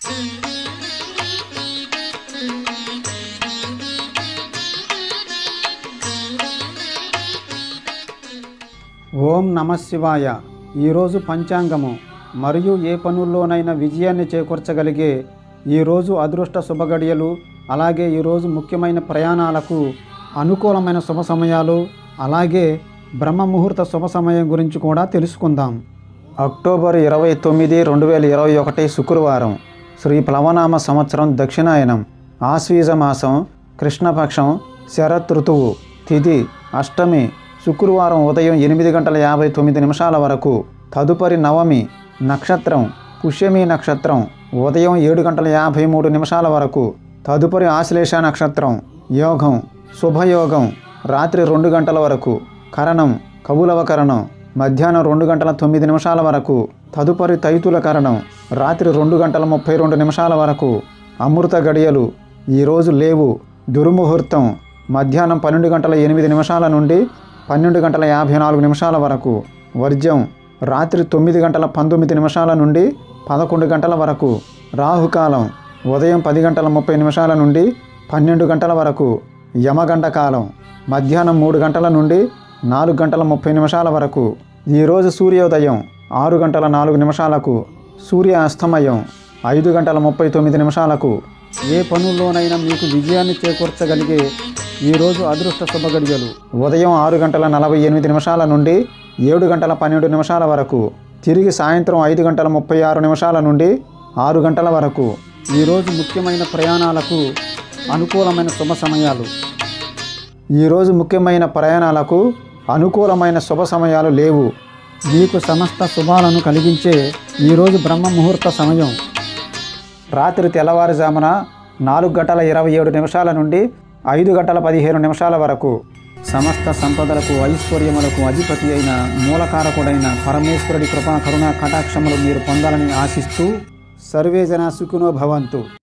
ఓం నమ శివాయ ఈరోజు పంచాంగము మరియు ఏ పనుల్లోనైనా విజయాన్ని చేకూర్చగలిగే ఈరోజు అదృష్ట శుభగడియలు అలాగే ఈరోజు ముఖ్యమైన ప్రయాణాలకు అనుకూలమైన శుభ సమయాలు అలాగే బ్రహ్మ ముహూర్త శుభ సమయం గురించి కూడా తెలుసుకుందాం అక్టోబర్ ఇరవై తొమ్మిది రెండు వేల ఇరవై ఒకటి శుక్రవారం శ్రీ ప్లవనామ సంవత్సరం దక్షిణాయనం ఆశ్వీజ మాసం కృష్ణపక్షం శరత్ ఋతువు తిథి అష్టమి శుక్రవారం ఉదయం ఎనిమిది గంటల యాభై తొమ్మిది నిమిషాల వరకు తదుపరి నవమి నక్షత్రం పుష్యమి నక్షత్రం ఉదయం ఏడు గంటల యాభై మూడు నిమిషాల వరకు తదుపరి ఆశ్లేష నక్షత్రం యోగం శుభయోగం రాత్రి రెండు గంటల వరకు కరణం కవులవ కరణం మధ్యాహ్నం రెండు గంటల తొమ్మిది నిమిషాల వరకు తదుపరి తైతుల కరణం రాత్రి రెండు గంటల ముప్పై రెండు నిమిషాల వరకు అమృత గడియలు ఈరోజు లేవు దుర్ముహూర్తం మధ్యాహ్నం పన్నెండు గంటల ఎనిమిది నిమిషాల నుండి పన్నెండు గంటల యాభై నాలుగు నిమిషాల వరకు వర్జ్యం రాత్రి తొమ్మిది గంటల పంతొమ్మిది నిమిషాల నుండి పదకొండు గంటల వరకు రాహుకాలం ఉదయం పది గంటల ముప్పై నిమిషాల నుండి పన్నెండు గంటల వరకు యమగండ కాలం మధ్యాహ్నం మూడు గంటల నుండి నాలుగు గంటల ముప్పై నిమిషాల వరకు ఈరోజు సూర్యోదయం ఆరు గంటల నాలుగు నిమిషాలకు సూర్య అస్తమయం ఐదు గంటల ముప్పై తొమ్మిది నిమిషాలకు ఏ పనుల్లోనైనా మీకు విజయాన్ని చేకూర్చగలిగే ఈరోజు అదృష్ట శుభగడియలు ఉదయం ఆరు గంటల నలభై ఎనిమిది నిమిషాల నుండి ఏడు గంటల పన్నెండు నిమిషాల వరకు తిరిగి సాయంత్రం ఐదు గంటల ముప్పై ఆరు నిమిషాల నుండి ఆరు గంటల వరకు ఈరోజు ముఖ్యమైన ప్రయాణాలకు అనుకూలమైన శుభ సమయాలు ఈరోజు ముఖ్యమైన ప్రయాణాలకు అనుకూలమైన శుభ సమయాలు లేవు మీకు సమస్త శుభాలను కలిగించే ఈరోజు బ్రహ్మ ముహూర్త సమయం రాత్రి తెల్లవారుజామున నాలుగు గంటల ఇరవై ఏడు నిమిషాల నుండి ఐదు గంటల పదిహేను నిమిషాల వరకు సమస్త సంపదలకు ఐశ్వర్యములకు అధిపతి అయిన మూలకారకుడైన పరమేశ్వరుడి కృపా కరుణా కటాక్షములు మీరు పొందాలని ఆశిస్తూ సర్వేజన సుఖినో భవంతు